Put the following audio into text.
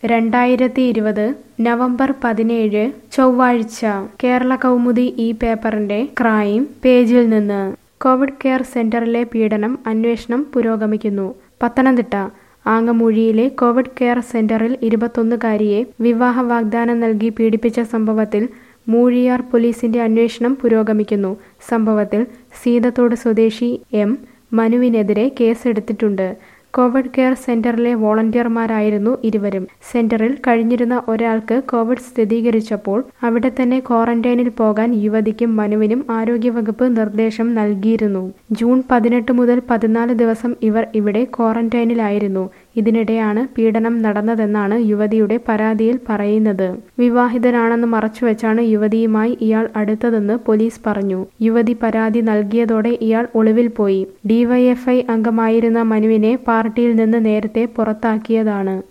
രണ്ടായിരത്തി ഇരുപത് നവംബർ പതിനേഴ് ചൊവ്വാഴ്ച കേരള കൗമുദി ഈ പേപ്പറിന്റെ ക്രൈം പേജിൽ നിന്ന് കോവിഡ് കെയർ സെന്ററിലെ പീഡനം അന്വേഷണം പുരോഗമിക്കുന്നു പത്തനംതിട്ട ആങ്ങമൂഴിയിലെ കോവിഡ് കെയർ സെന്ററിൽ ഇരുപത്തൊന്നുകാരിയെ വിവാഹ വാഗ്ദാനം നൽകി പീഡിപ്പിച്ച സംഭവത്തിൽ മൂഴിയാർ പോലീസിന്റെ അന്വേഷണം പുരോഗമിക്കുന്നു സംഭവത്തിൽ സീതത്തോട് സ്വദേശി എം മനുവിനെതിരെ കേസെടുത്തിട്ടുണ്ട് കോവിഡ് കെയർ സെന്ററിലെ വോളണ്ടിയർമാരായിരുന്നു ഇരുവരും സെന്ററിൽ കഴിഞ്ഞിരുന്ന ഒരാൾക്ക് കോവിഡ് സ്ഥിരീകരിച്ചപ്പോൾ അവിടെ തന്നെ ക്വാറന്റൈനിൽ പോകാൻ യുവതിക്കും മനുവിനും ആരോഗ്യവകുപ്പ് നിർദ്ദേശം നൽകിയിരുന്നു ജൂൺ പതിനെട്ട് മുതൽ പതിനാല് ദിവസം ഇവർ ഇവിടെ ക്വാറന്റൈനിലായിരുന്നു ഇതിനിടെയാണ് പീഡനം നടന്നതെന്നാണ് യുവതിയുടെ പരാതിയിൽ പറയുന്നത് വിവാഹിതനാണെന്ന് മറച്ചുവെച്ചാണ് യുവതിയുമായി ഇയാൾ അടുത്തതെന്ന് പോലീസ് പറഞ്ഞു യുവതി പരാതി നൽകിയതോടെ ഇയാൾ ഒളിവിൽ പോയി ഡിവൈഎഫ്ഐ അംഗമായിരുന്ന മനുവിനെ പാർട്ടിയിൽ നിന്ന് നേരത്തെ പുറത്താക്കിയതാണ്